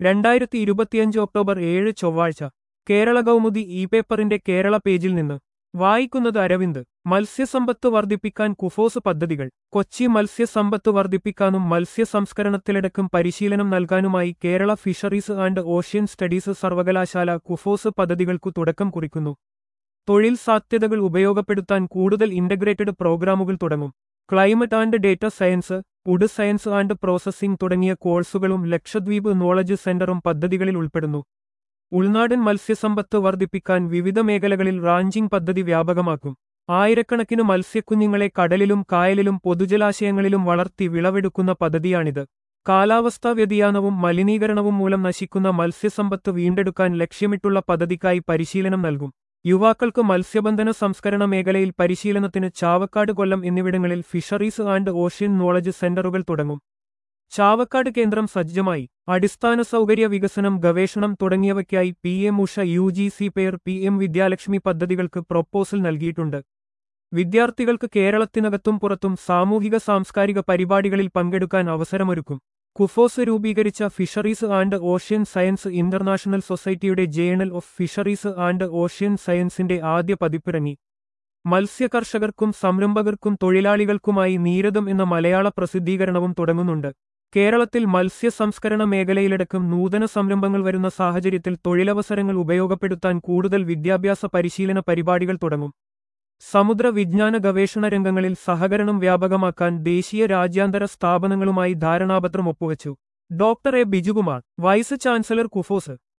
രണ്ടായിരത്തി ഇരുപത്തിയഞ്ച് ഒക്ടോബർ ഏഴ് ചൊവ്വാഴ്ച കേരള കൗമുദി ഇ പേപ്പറിന്റെ കേരള പേജിൽ നിന്ന് വായിക്കുന്നത് അരവിന്ദ് മത്സ്യസമ്പത്ത് വർദ്ധിപ്പിക്കാൻ കുഫോസ് പദ്ധതികൾ കൊച്ചി മത്സ്യസമ്പത്ത് വർദ്ധിപ്പിക്കാനും മത്സ്യ സംസ്കരണത്തിലടക്കം പരിശീലനം നൽകാനുമായി Kerala fisheries and ocean studies സർവകലാശാല കുഫോസ് പദ്ധതികൾക്കു തുടക്കം കുറിക്കുന്നു തൊഴിൽ സാധ്യതകൾ ഉപയോഗപ്പെടുത്താൻ കൂടുതൽ ഇന്റഗ്രേറ്റഡ് പ്രോഗ്രാമുകൾ തുടങ്ങും climate and data science food science and processing തുടങ്ങിയ കോഴ്സുകളും ലക്ഷദ്വീപ് നോളജ് സെന്ററും പദ്ധതികളിൽ ഉൾപ്പെടുന്നു ഉൾനാടൻ മത്സ്യസമ്പത്ത് വർദ്ധിപ്പിക്കാൻ വിവിധ മേഖലകളിൽ റാഞ്ചിംഗ് പദ്ധതി വ്യാപകമാക്കും ആയിരക്കണക്കിന് മത്സ്യക്കുഞ്ഞുങ്ങളെ കടലിലും കായലിലും പൊതുജലാശയങ്ങളിലും വളർത്തി വിളവെടുക്കുന്ന പദ്ധതിയാണിത് കാലാവസ്ഥാ വ്യതിയാനവും മലിനീകരണവും മൂലം നശിക്കുന്ന മത്സ്യസമ്പത്ത് വീണ്ടെടുക്കാൻ ലക്ഷ്യമിട്ടുള്ള പദ്ധതിക്കായി പരിശീലനം നൽകും യുവാക്കൾക്ക് മത്സ്യബന്ധന സംസ്കരണ മേഖലയിൽ പരിശീലനത്തിന് ചാവക്കാട് കൊല്ലം എന്നിവിടങ്ങളിൽ ഫിഷറീസ് ആൻഡ് ഓഷ്യൻ നോളജ് സെന്ററുകൾ തുടങ്ങും ചാവക്കാട് കേന്ദ്രം സജ്ജമായി അടിസ്ഥാന സൗകര്യ വികസനം ഗവേഷണം തുടങ്ങിയവയ്ക്കായി P M Usha U G C പേർ പി എം വിദ്യാലക്ഷ്മി പദ്ധതികൾക്ക് പ്രൊപ്പോസൽ നൽകിയിട്ടുണ്ട് വിദ്യാർത്ഥികൾക്ക് കേരളത്തിനകത്തും പുറത്തും സാമൂഹിക സാംസ്കാരിക പരിപാടികളിൽ പങ്കെടുക്കാൻ അവസരമൊരുക്കും കുഫോസ് രൂപീകരിച്ച fisheries and ocean science international സൊസൈറ്റിയുടെ journal of fisheries and ocean സയൻസിന്റെ ആദ്യ പതിപ്പിറങ്ങി മത്സ്യകർഷകർക്കും സംരംഭകർക്കും തൊഴിലാളികൾക്കുമായി നീരദം എന്ന മലയാള പ്രസിദ്ധീകരണവും തുടങ്ങുന്നുണ്ട് കേരളത്തിൽ മത്സ്യ സംസ്കരണ മേഖലയിലടക്കം നൂതന സംരംഭങ്ങൾ വരുന്ന സാഹചര്യത്തിൽ തൊഴിലവസരങ്ങൾ ഉപയോഗപ്പെടുത്താൻ കൂടുതൽ വിദ്യാഭ്യാസ പരിശീലന പരിപാടികൾ തുടങ്ങും സമുദ്ര വിജ്ഞാന ഗവേഷണ രംഗങ്ങളിൽ സഹകരണം വ്യാപകമാക്കാൻ ദേശീയ രാജ്യാന്തര സ്ഥാപനങ്ങളുമായി ധാരണാപത്രം ഒപ്പുവച്ചു doctor A Bijukumar vice chancellor KUFOS